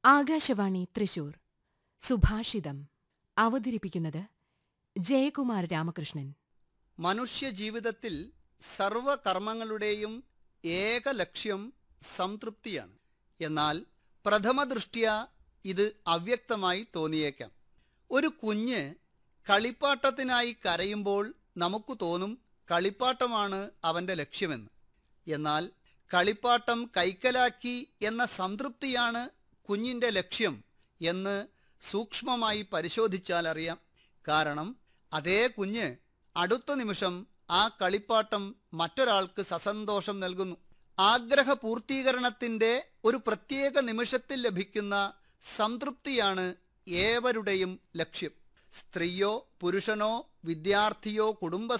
ആകാശവാണി തൃശൂർ സുഭാഷിതം അവതരിപ്പിക്കുന്നത് ജയകുമാർ രാമകൃഷ്ണൻ മനുഷ്യ ജീവിതത്തിൽ സർവകർമ്മങ്ങളുടെയും ഏക ലക്ഷ്യം സംതൃപ്തിയാണ് എന്നാൽ പ്രഥമദൃഷ്ട്യ ഇത് അവ്യക്തമായി തോന്നിയേക്കാം ഒരു കുഞ്ഞ് കളിപ്പാട്ടത്തിനായി കരയുമ്പോൾ നമുക്ക് തോന്നും കളിപ്പാട്ടമാണ് അവൻ്റെ ലക്ഷ്യമെന്ന് എന്നാൽ കളിപ്പാട്ടം കൈക്കലാക്കി എന്ന സംതൃപ്തിയാണ് കുഞ്ഞിൻ്റെ ലക്ഷ്യം എന്ന് സൂക്ഷ്മമായി പരിശോധിച്ചാൽ അറിയാം കാരണം അതേ കുഞ്ഞ് അടുത്ത നിമിഷം ആ കളിപ്പാട്ടം മറ്റൊരാൾക്ക് സസന്തോഷം നൽകുന്നു ആഗ്രഹ പൂർത്തീകരണത്തിൻ്റെ ഒരു പ്രത്യേക നിമിഷത്തിൽ ലഭിക്കുന്ന സംതൃപ്തിയാണ് ഏവരുടെയും ലക്ഷ്യം സ്ത്രീയോ പുരുഷനോ വിദ്യാർത്ഥിയോ കുടുംബ